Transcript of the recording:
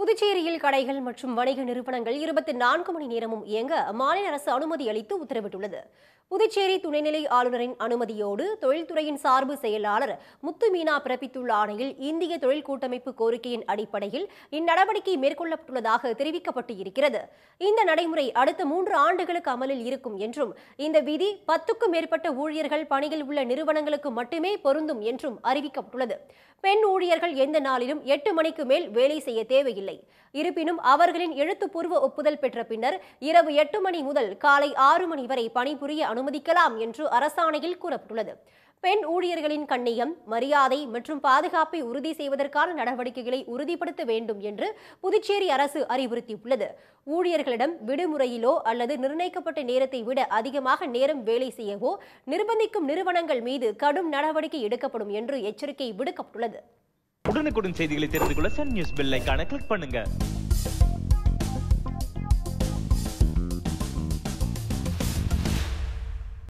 புதுச்சேரியில் கடைகள் மற்றும் வணிக நிறுவனங்கள் இருபத்தி நான்கு மணி நேரமும் இயங்க மாநில அரசு அனுமதி அளித்து உத்தரவிட்டுள்ளது புதுச்சேரி துணைநிலை ஆளுநரின் அனுமதியோடு தொழில்துறையின் சார்பு செயலாளர் முத்து மீனா பிறப்பித்துள்ள ஆணையில் இந்திய தொழில் கூட்டமைப்பு கோரிக்கையின் அடிப்படையில் இந்நடவடிக்கை மேற்கொள்ளப்பட்டுள்ளதாக தெரிவிக்கப்பட்டு இருக்கிறது இந்த நடைமுறை அடுத்த மூன்று ஆண்டுகளுக்கு அமலில் இருக்கும் என்றும் இந்த விதி பத்துக்கும் மேற்பட்ட ஊழியர்கள் பணியில் உள்ள நிறுவனங்களுக்கு மட்டுமே பொருந்தும் என்றும் அறிவிக்கப்பட்டுள்ளது பெண் ஊழியர்கள் எந்த நாளிலும் எட்டு மணிக்கு மேல் வேலை செய்ய தேவையில்லை இருப்பினும் அவர்களின் எழுத்துப்பூர்வ ஒப்புதல் பெற்ற பின்னர் இரவு எட்டு மணி முதல் காலை ஆறு மணி வரை பணிபுரிய அனுமதிக்கலாம் என்று அரசாணையில் கூறப்பட்டுள்ளது பெண் ஊழியர்களின் கண்ணியம் மரியாதை மற்றும் பாதுகாப்பை உறுதி செய்வதற்கான நடவடிக்கைகளை உறுதிப்படுத்த வேண்டும் என்று புதுச்சேரி அரசு அறிவுறுத்தியுள்ளது ஊழியர்களிடம் விடுமுறையிலோ அல்லது நிர்ணயிக்கப்பட்ட நேரத்தை விட அதிகமாக நேரம் வேலை செய்யவோ நிர்பந்திக்கும் நிறுவனங்கள் மீது கடும் நடவடிக்கை எடுக்கப்படும் என்று எச்சரிக்கை விடுக்கப்பட்டுள்ளது உடனுக்குடன் செய்திகளை தெரிந்து கொள்ள சன் நியூஸ் பெல் ஐகானை கிளிக் பண்ணுங்க